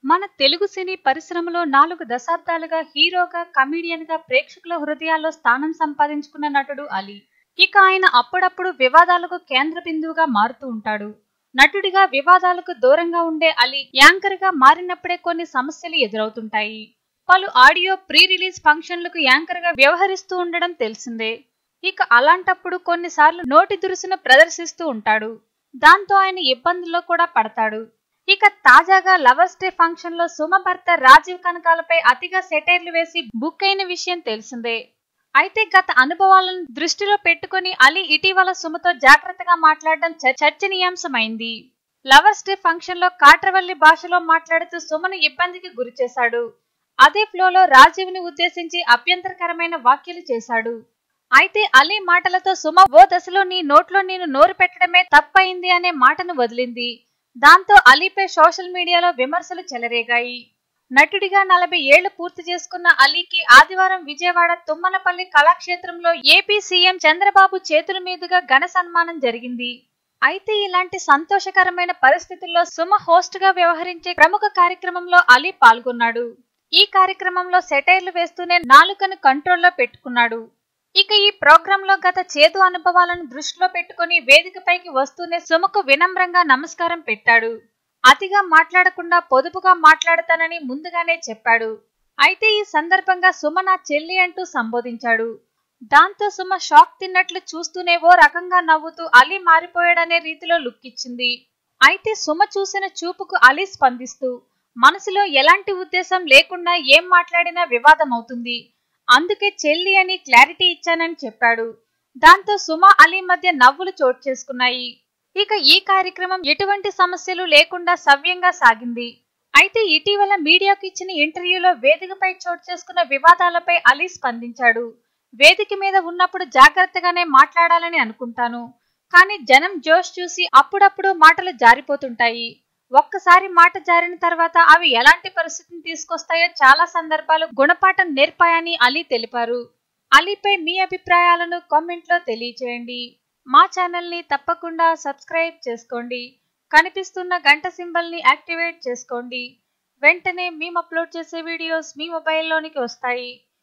మన తెలుగు సినీ పరిశ్రమలో నాలుగు దశాబ్దాలుగా హీరోగా కమీడియన్ గా ప్రేక్షకుల హృదయాల్లో స్థానం సంపాదించుకున్న నటుడు అలీ ఇక ఆయన అప్పుడప్పుడు వివాదాలకు కేంద్ర బిందువుగా మారుతూ ఉంటాడు నటుడిగా వివాదాలకు దూరంగా ఉండే అలీ యాంకర్ గా మారినప్పుడే కొన్ని సమస్యలు ఎదురవుతుంటాయి పలు ఆడియో ప్రీ రిలీజ్ ఫంక్షన్లకు యాంకర్ గా వ్యవహరిస్తూ ఉండడం తెలిసిందే ఇక అలాంటప్పుడు కొన్నిసార్లు నోటి దురుసును ప్రదర్శిస్తూ ఉంటాడు దాంతో ఆయన ఇబ్బందుల్లో కూడా పడతాడు ఇక తాజాగా లవర్స్ డే ఫంక్షన్ లో సుమ భర్త రాజీవ్ కనకాలపై అతిగా సెటైర్లు వేసి బుక్ అయిన విషయం తెలిసిందే అయితే గత అనుభవాలను దృష్టిలో పెట్టుకుని అలీ ఇటీవల సుమతో జాగ్రత్తగా మాట్లాడడం చ- చర్చనీయాంశమైంది లవర్స్ డే ఫంక్షన్ లో కాట్రవల్లి భాషలో మాట్లాడుతూ సుమను ఇబ్బందికి గురిచేశాడు అదే ఫ్లోలో రాజీవ్ ని ఉద్దేశించి అభ్యంతరకరమైన వ్యాఖ్యలు చేశాడు అయితే అలీ మాటలతో సుమ ఓ దశలో నీ నోట్లో నేను నోరు పెట్టడమే తప్పయింది అనే మాటను వదిలింది దాంతో అలీపై సోషల్ మీడియాలో విమర్శలు చెలరేగాయి నటుడిగా నలభై ఏళ్లు పూర్తి చేసుకున్న అలీకి ఆదివారం విజయవాడ తుమ్మనపల్లి కళాక్షేత్రంలో ఏపీ సీఎం చంద్రబాబు చేతుల మీదుగా ఘన సన్మానం జరిగింది అయితే ఇలాంటి సంతోషకరమైన పరిస్థితుల్లో సుమ హోస్ట్ గా వ్యవహరించే ప్రముఖ కార్యక్రమంలో అలీ పాల్గొన్నాడు ఈ కార్యక్రమంలో సెటైర్లు వేస్తూనే నాలుకను కంట్రోల్లో పెట్టుకున్నాడు ఇక ఈ ప్రోగ్రామ్ లో గత చేదు అనుభవాలను దృష్టిలో పెట్టుకుని వేదికపైకి వస్తూనే సుమకు వినమ్రంగా నమస్కారం పెట్టాడు అతిగా మాట్లాడకుండా పొదుపుగా మాట్లాడతానని ముందుగానే చెప్పాడు అయితే ఈ సందర్భంగా సుమ నా చెల్లి అంటూ సంబోధించాడు దాంతో సుమ షాక్ తిన్నట్లు చూస్తూనే ఓ రకంగా నవ్వుతూ అలీ మారిపోయాడనే రీతిలో లుక్ ఇచ్చింది అయితే సుమ చూసిన చూపుకు అలీ స్పందిస్తూ మనసులో ఎలాంటి ఉద్దేశం లేకుండా ఏం మాట్లాడినా వివాదం అవుతుంది అందుకే చెల్లి అని క్లారిటీ ఇచ్చానని చెప్పాడు దాంతో సుమ అలీ మధ్య నవ్వులు చోటు చేసుకున్నాయి ఇక ఈ కార్యక్రమం ఎటువంటి సమస్యలు లేకుండా సవ్యంగా సాగింది అయితే ఇటీవల మీడియాకు ఇచ్చిన ఇంటర్వ్యూలో వేదికపై చోటు చేసుకున్న వివాదాలపై అలీ స్పందించాడు వేదిక మీద ఉన్నప్పుడు జాగ్రత్తగానే మాట్లాడాలని అనుకుంటాను కానీ జనం జోష్ చూసి అప్పుడప్పుడు మాటలు జారిపోతుంటాయి ఒక్కసారి మాట జారిన తర్వాత అవి ఎలాంటి పరిస్థితిని తీసుకొస్తాయో చాలా సందర్భాలు గుణపాఠం నేర్పాయని అలీ తెలిపారు అలీపై మీ అభిప్రాయాలను కామెంట్లో తెలియచేయండి మా ఛానల్ని తప్పకుండా సబ్స్క్రైబ్ చేసుకోండి కనిపిస్తున్న గంట సింబల్ని యాక్టివేట్ చేసుకోండి వెంటనే మేము అప్లోడ్ చేసే వీడియోస్ మీ మొబైల్లోనికి వస్తాయి